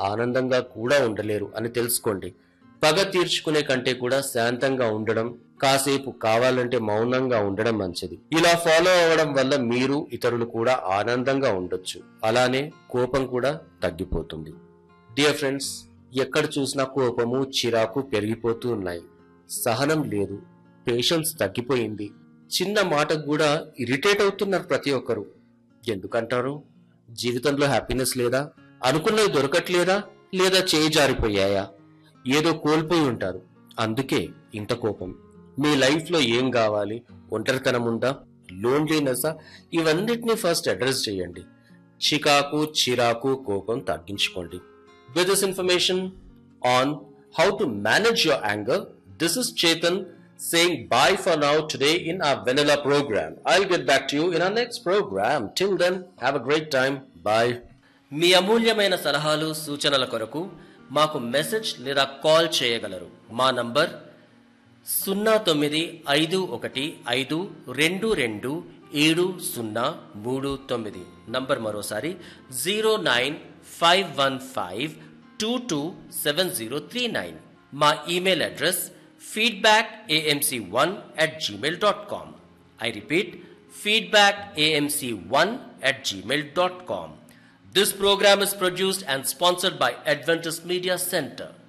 ఆనందంగా కూడా ఉండలేరు అని తెలుసుకోండి పగ తీర్చుకునే కంటే కూడా శాంతంగా ఉండడం కాసేపు కావాలంటే మౌనంగా ఉండడం మంచిది ఇలా ఫాలో అవ్వడం వల్ల మీరు ఇతరులు కూడా ఆనందంగా ఉండొచ్చు అలానే కోపం కూడా తగ్గిపోతుంది డియర్ ఫ్రెండ్స్ ఎక్కడ చూసినా కోపము చిరాకు పెరిగిపోతూ ఉన్నాయి సహనం లేదు పేషెన్స్ తగ్గిపోయింది చిన్న మాటకు కూడా ఇరిటేట్ అవుతున్నారు ప్రతి ఒక్కరు ఎందుకంటారు జీవితంలో హ్యాపీనెస్ లేదా అనుకున్నవి దొరకట్లేదా లేదా చేయి జారిపోయాయా ఏదో కోల్పోయి ఉంటారు అందుకే ఇంత కోపం మీ లైఫ్ లో ఏం కావాలి ఒంటరితనం ఉందా లోన్లీనెస్ ఇవన్నిటిని ఫస్ట్ అడ్రస్ చేయండి చికాకు చిరాకు కోపం తగ్గించుకోండి with this information on how to manage your anger this is Chetan saying bye for now today in our vanilla program. I'll get back to you in our next program. Till then, have a great time. Bye. మీ అమూల్యమైన సలహాలు సూచనల కొరకు మాకు message లేదా call చేయగలరు మా number సున్నా తొమ్మిది ఐదు ఒకటి ఐదు రెండు రెండు ఏడు సున్నా మూడు తొమ్మిది నంబర్ మరోసారి zero nine five one five two two seven zero three nine మా email address feedback AMC one at Gmail dot com I repeat feedback AMC one at gmail.com. This program is produced and sponsored by Adventist Media Center.